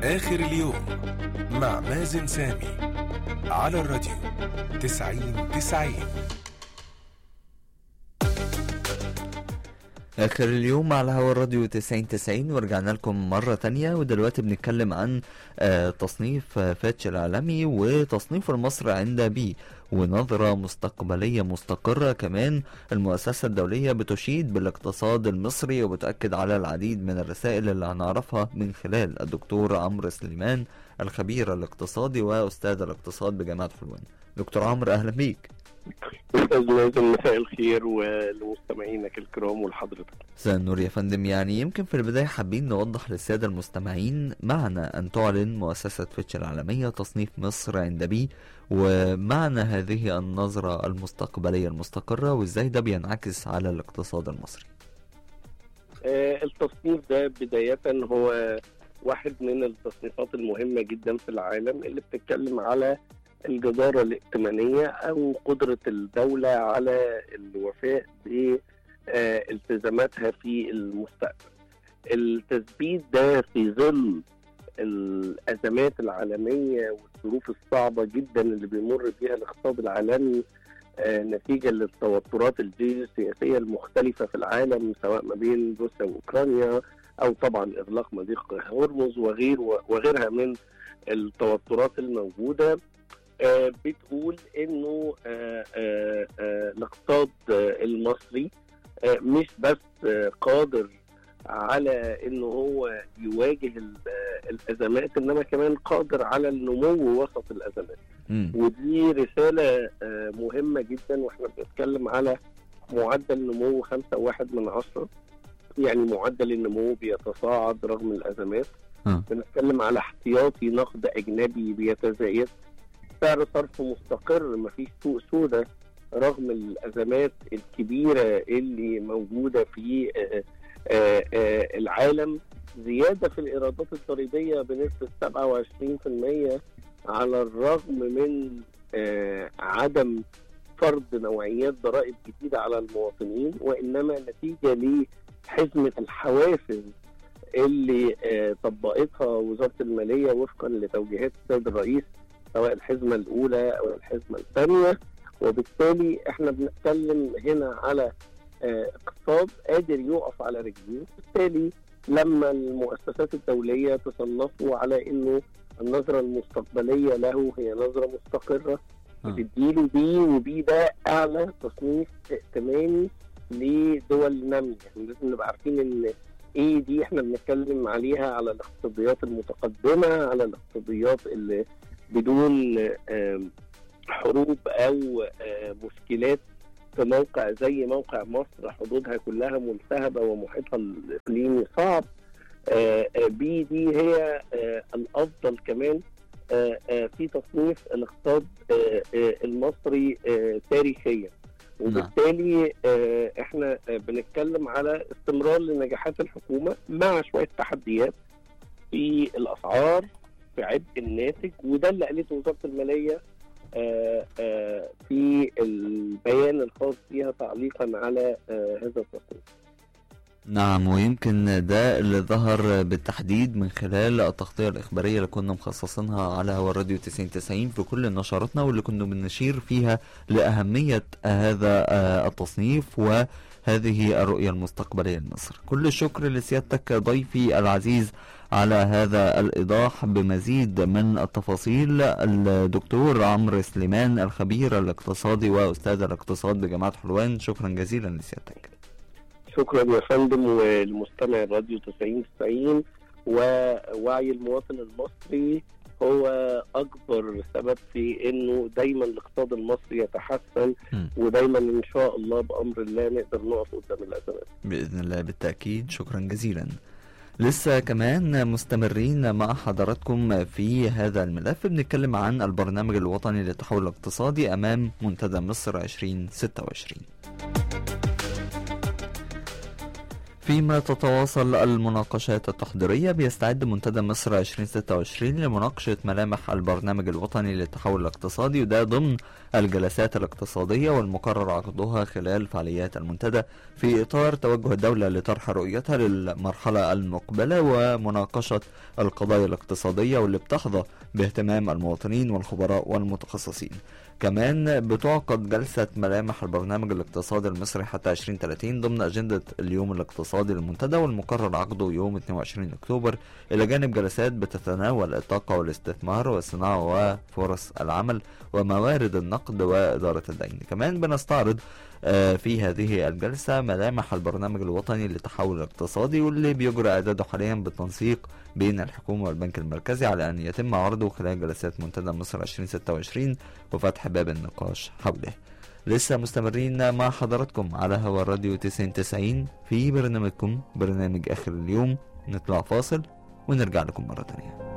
آخر اليوم مع مازن سامي على الراديو تسعين تسعين آخر اليوم على هوا الراديو 90 90 ورجعنا لكم مرة تانية ودلوقتي بنتكلم عن آه، تصنيف آه، فاتش العالمي وتصنيف مصر عند بي ونظرة مستقبلية مستقرة كمان المؤسسة الدولية بتشيد بالاقتصاد المصري وبتأكد على العديد من الرسائل اللي هنعرفها من خلال الدكتور عمرو سليمان الخبير الاقتصادي وأستاذ الاقتصاد بجامعة حلوان دكتور عمرو أهلا بيك استاذ مازن مساء الخير ولمستمعينك الكرام ولحضرتك مساء النور يا فندم يعني يمكن في البداية حابين نوضح للسادة المستمعين معنى أن تعلن مؤسسة فيتش العالمية تصنيف مصر عند بي ومعنى هذه النظرة المستقبلية المستقرة وإزاي ده بينعكس على الاقتصاد المصري آه، التصنيف ده بداية هو واحد من التصنيفات المهمة جدا في العالم اللي بتتكلم على الجدارة الائتمانية أو قدرة الدولة على الوفاء بالتزاماتها في المستقبل التثبيت ده في ظل الأزمات العالمية والظروف الصعبة جدا اللي بيمر بها الاقتصاد العالمي آه، نتيجة للتوترات الجيوسياسية المختلفة في العالم سواء ما بين روسيا وأوكرانيا أو طبعا إغلاق مضيق هرمز وغير وغيرها من التوترات الموجودة آه، بتقول انه آه، آه، آه، الاقتصاد آه، المصري آه، مش بس آه، قادر على انه هو يواجه ال- آه، الازمات انما كمان قادر على النمو وسط الازمات مم. ودي رساله آه، مهمه جدا واحنا بنتكلم على معدل نمو خمسة واحد من عشرة يعني معدل النمو بيتصاعد رغم الازمات آه. بنتكلم على احتياطي نقد اجنبي بيتزايد سعر صرف مستقر مفيش سوق سوداء رغم الازمات الكبيره اللي موجوده في آه، آه، آه، العالم زياده في الايرادات الضريبيه بنسبه 27% على الرغم من آه، عدم فرض نوعيات ضرائب جديده على المواطنين وانما نتيجه لحزمه الحوافز اللي آه، طبقتها وزاره الماليه وفقا لتوجيهات السيد الرئيس سواء الحزمه الاولى او الحزمه الثانيه وبالتالي احنا بنتكلم هنا على آه، اقتصاد قادر يقف على رجليه بالتالي لما المؤسسات الدوليه تصنفه على انه النظره المستقبليه له هي نظره مستقره آه. بتديله بي وبي ده اعلى تصنيف ائتماني لدول ناميه يعني لازم نبقى عارفين ان ايه دي احنا بنتكلم عليها على الاقتصاديات المتقدمه على الاقتصاديات اللي بدون آم، حروب او آه، مشكلات في موقع زي موقع مصر حدودها كلها ملتهبه ومحيطها الاقليمي صعب آه، آه، بي دي هي آه، الافضل كمان آه، آه، في تصنيف الاقتصاد آه، آه، المصري آه، تاريخيا وبالتالي آه، احنا آه، بنتكلم على استمرار لنجاحات الحكومه مع شويه تحديات في الاسعار في عبء الناتج وده اللي قالته وزاره الماليه آه، آه، في البيان الخاص بها تعليقا على آه، هذا التصنيف. نعم ويمكن ده اللي ظهر بالتحديد من خلال التغطية الإخبارية اللي كنا مخصصينها على هوا الراديو 9090 في كل نشراتنا واللي كنا بنشير فيها لأهمية هذا آه، التصنيف وهذه الرؤية المستقبلية لمصر كل الشكر لسيادتك ضيفي العزيز على هذا الإيضاح بمزيد من التفاصيل الدكتور عمرو سليمان الخبير الاقتصادي وأستاذ الاقتصاد بجامعة حلوان شكرا جزيلا لسيادتك شكرا يا فندم ولمستمع الراديو 90 90 ووعي المواطن المصري هو اكبر سبب في انه دايما الاقتصاد المصري يتحسن مم. ودايما ان شاء الله بامر الله نقدر نقف قدام الازمات. بإذن الله بالتأكيد شكرا جزيلا لسه كمان مستمرين مع حضراتكم في هذا الملف بنتكلم عن البرنامج الوطني للتحول الاقتصادي أمام منتدى مصر 2026 فيما تتواصل المناقشات التحضيرية بيستعد منتدى مصر 2026 لمناقشة ملامح البرنامج الوطني للتحول الاقتصادي وده ضمن الجلسات الاقتصادية والمقرر عقدها خلال فعاليات المنتدى في إطار توجه الدولة لطرح رؤيتها للمرحلة المقبلة ومناقشة القضايا الاقتصادية واللي بتحظى باهتمام المواطنين والخبراء والمتخصصين كمان بتعقد جلسة ملامح البرنامج الاقتصادي المصري حتى 2030 ضمن أجندة اليوم الاقتصادي للمنتدى والمقرر عقده يوم 22 أكتوبر إلى جانب جلسات بتتناول الطاقة والاستثمار والصناعة وفرص العمل وموارد النقد وإدارة الدين كمان بنستعرض آه، في هذه الجلسة ملامح البرنامج الوطني للتحول الاقتصادي واللي بيجرى إعداده حاليا بالتنسيق بين الحكومة والبنك المركزي على أن يتم عرضه خلال جلسات منتدى مصر 2026 وفتح باب النقاش حوله لسه مستمرين مع حضراتكم على هوا الراديو 9090 في برنامجكم برنامج آخر اليوم نطلع فاصل ونرجع لكم مرة تانية